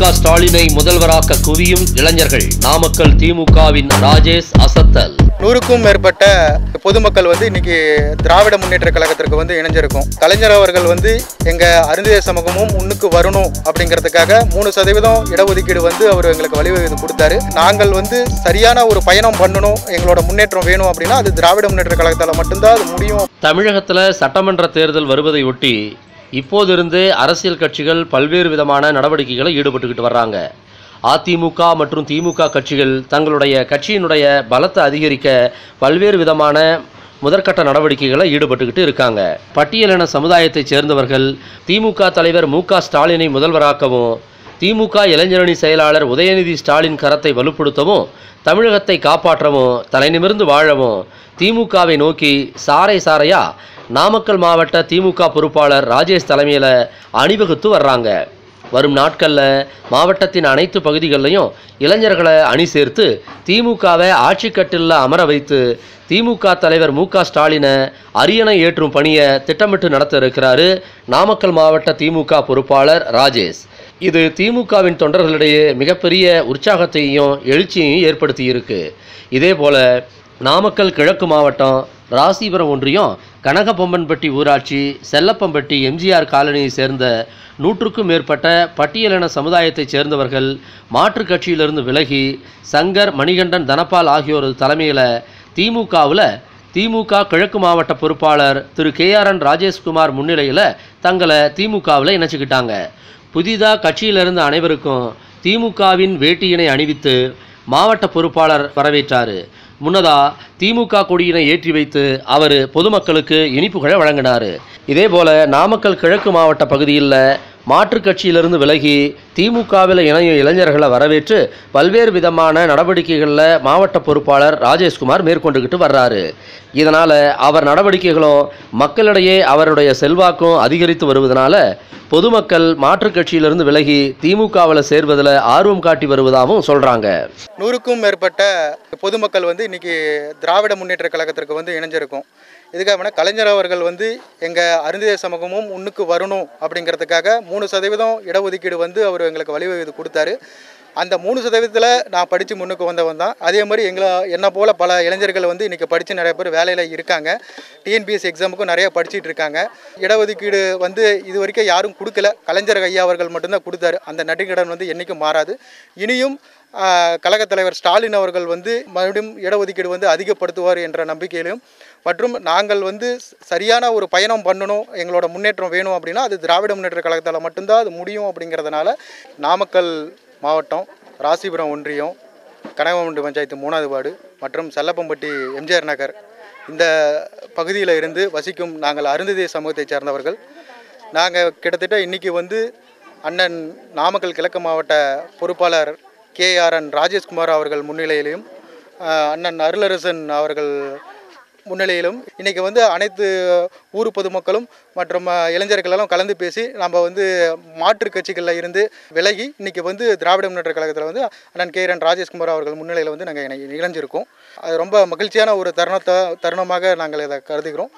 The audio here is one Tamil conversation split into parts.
க ஸ்டாலினை முதல்வராக்க குவியும் இளைஞர்கள் நாமக்கல் திமுகவின் ராஜேஷ் அசத்தல் நூறுக்கும் மேற்பட்ட பொதுமக்கள் வந்து இன்னைக்கு திராவிட முன்னேற்ற கழகத்திற்கு வந்து இணைஞ்சிருக்கும் கலைஞர் அவர்கள் வந்து எங்க அருந்ததிய சமூகமும் முன்னுக்கு வரணும் அப்படிங்கிறதுக்காக மூணு சதவீதம் இடஒதுக்கீடு வந்து அவர் எங்களுக்கு வழிவகை கொடுத்தாரு நாங்கள் வந்து சரியான ஒரு பயணம் பண்ணணும் எங்களோட முன்னேற்றம் வேணும் அப்படின்னா அது திராவிட முன்னேற்ற கழகத்தால் மட்டும்தான் அது முடியும் தமிழகத்தில் சட்டமன்ற தேர்தல் வருவதை ஒட்டி இப்போதிருந்து அரசியல் கட்சிகள் பல்வேறு விதமான நடவடிக்கைகளை ஈடுபட்டுக்கிட்டு வர்றாங்க அதிமுக மற்றும் திமுக கட்சிகள் தங்களுடைய கட்சியினுடைய பலத்தை அதிகரிக்க பல்வேறு விதமான முதற்கட்ட நடவடிக்கைகளை ஈடுபட்டுக்கிட்டு இருக்காங்க பட்டியலின சமுதாயத்தைச் சேர்ந்தவர்கள் திமுக தலைவர் மு க ஸ்டாலினை முதல்வராக்கவும் திமுக இளைஞரணி செயலாளர் உதயநிதி ஸ்டாலின் கரத்தை வலுப்படுத்தவும் தமிழகத்தை காப்பாற்றவும் தலைநிமிர்ந்து வாழவும் திமுகவை நோக்கி சாறை சாரையா நாமக்கல் மாவட்ட திமுக பொறுப்பாளர் ராஜேஷ் தலைமையில் அணிவகுத்து வர்றாங்க வரும் நாட்களில் மாவட்டத்தின் அனைத்து பகுதிகளிலையும் இளைஞர்களை அணி சேர்த்து திமுகவை ஆட்சிக்கட்டில் அமர வைத்து திமுக தலைவர் மு க ஸ்டாலினை அரியணை ஏற்றும் பணியை திட்டமிட்டு நடத்த இருக்கிறாரு நாமக்கல் மாவட்ட திமுக பொறுப்பாளர் ராஜேஷ் இது திமுகவின் தொண்டர்களிடையே மிகப்பெரிய உற்சாகத்தையும் எழுச்சியையும் ஏற்படுத்தி இருக்கு இதே போல நாமக்கல் கிழக்கு மாவட்டம் ராசிபுரம் ஒன்றியம் கனகபொம்மன்பட்டி ஊராட்சி செல்லப்பம்பட்டி எம்ஜிஆர் காலனியை சேர்ந்த நூற்றுக்கும் மேற்பட்ட பட்டியலின சமுதாயத்தைச் சேர்ந்தவர்கள் மாற்றுக் கட்சியிலிருந்து விலகி சங்கர் மணிகண்டன் தனபால் ஆகியோரது தலைமையில் திமுகவில் திமுக கிழக்கு மாவட்ட பொறுப்பாளர் திரு கே ஆர் என் ராஜேஷ்குமார் முன்னிலையில் தங்களை திமுகவில் இணைச்சிக்கிட்டாங்க புதிதாக கட்சியிலிருந்த அனைவருக்கும் திமுகவின் வேட்டியினை அணிவித்து மாவட்ட பொறுப்பாளர் வரவேற்றார் முன்னதா திமுக கொடியினை ஏற்றி வைத்து அவர் பொதுமக்களுக்கு இனிப்புகளை வழங்கினார் இதே போல நாமக்கல் கிழக்கு மாவட்ட பகுதியில் மாற்றுக் கட்சியிலிருந்து விலகி திமுகவில் இணையும் இளைஞர்களை வரவேற்று பல்வேறு விதமான நடவடிக்கைகளில் மாவட்ட பொறுப்பாளர் ராஜேஷ்குமார் மேற்கொண்டுக்கிட்டு வர்றாரு இதனால் அவர் நடவடிக்கைகளும் மக்களிடையே அவருடைய செல்வாக்கும் அதிகரித்து வருவதனால பொதுமக்கள் மாற்றுக் கட்சியிலிருந்து விலகி திமுகவில் சேர்வதில் ஆர்வம் காட்டி வருவதாகவும் சொல்கிறாங்க நூறுக்கும் மேற்பட்ட பொதுமக்கள் வந்து இன்னைக்கு திராவிட முன்னேற்ற கழகத்திற்கு வந்து இணைஞ்சிருக்கும் இதுக்காக கலைஞர் அவர்கள் வந்து எங்கள் அருந்ததிய சமூகமும் முன்னுக்கு வரணும் அப்படிங்கிறதுக்காக மூணு சதவீதம் இடஒதுக்கீடு வந்து அவர் எங்களுக்கு வழிவகை கொடுத்தாரு அந்த மூணு சதவீதத்தில் நான் படித்து முன்னுக்கு வந்தவன் தான் அதே மாதிரி எங்களை என்ன போல் பல இளைஞர்கள் வந்து இன்றைக்கி படித்து நிறைய பேர் வேலையில் இருக்காங்க டிஎன்பிஎஸ்சி எக்ஸாமுக்கும் நிறைய படிச்சிட்டு இருக்காங்க இடஒதுக்கீடு வந்து இது வரைக்கும் யாரும் கொடுக்கல கலைஞர் ஐயா அவர்கள் மட்டும்தான் கொடுத்தாரு அந்த நடிகடன் வந்து என்றைக்கும் மாறாது இனியும் ஆஹ், கழகத் தலைவர் ஸ்டாலின் அவர்கள் வந்து மறுபடியும் இடஒதுக்கீடு வந்து அதிகப்படுத்துவார் என்ற நம்பிக்கையிலும் மற்றும் நாங்கள் வந்து ச- சரியான ஒரு பயணம் பண்ணணும் எங்களோட முன்னேற்றம் வேணும் அப்படின்னா அது திராவிட முன்னேற்ற கழகத்தால் மட்டும்தான் அது முடியும் அப்படிங்கிறதுனால நாமக்கல் மாவட்டம் ராசிபுரம் ஒன்றியம் கனகமண்டி பஞ்சாயத்து மூணாவது வார்டு மற்றும் செல்லப்பம்பட்டி எம்ஜிஆர் நகர் இந்த பகுதியில் இருந்து வசிக்கும் நாங்கள் அருந்ததிய சமூகத்தைச் சேர்ந்தவர்கள் நாங்கள் கிட்டத்தட்ட இன்றைக்கி வந்து அண்ணன் நாமக்கல் கிழக்கு மாவட்ட பொறுப்பாளர் கேஆர்என் ராஜேஷ்குமார் அவர்கள் முன்னிலையிலும் ஆஹ், அண்ணன் அருளரசன் அவர்கள் முன்னிலையிலும் இன்றைக்கி வந்து அனைத்து ஊர் பொதுமக்களும் மற்றும் ஆஹ், இளைஞர்களெல்லாம் கலந்து பேசி நம்ம வந்து மாற்றுக் கட்சிகளில் இருந்து விலகி இன்றைக்கி வந்து திராவிட முன்னேற்ற கழகத்தில் வந்து அண்ணன் கே என் ராஜேஷ்குமார் அவர்கள் முன்னிலையில் வந்து நாங்கள் இணை- இணைஞ்சிருக்கோம் அது ரொம்ப மகிழ்ச்சியான ஒரு தருணத்தை தருணமாக நாங்கள் இதை கருதுகிறோம்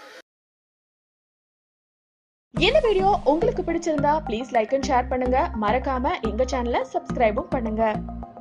இந்த வீடியோ உங்களுக்கு பிடிச்சிருந்தா ப்ளீஸ் லைக் அண்ட் ஷேர் பண்ணுங்க மறக்காம எங்க சேனலை சப்ஸ்கிரைபும் பண்ணுங்க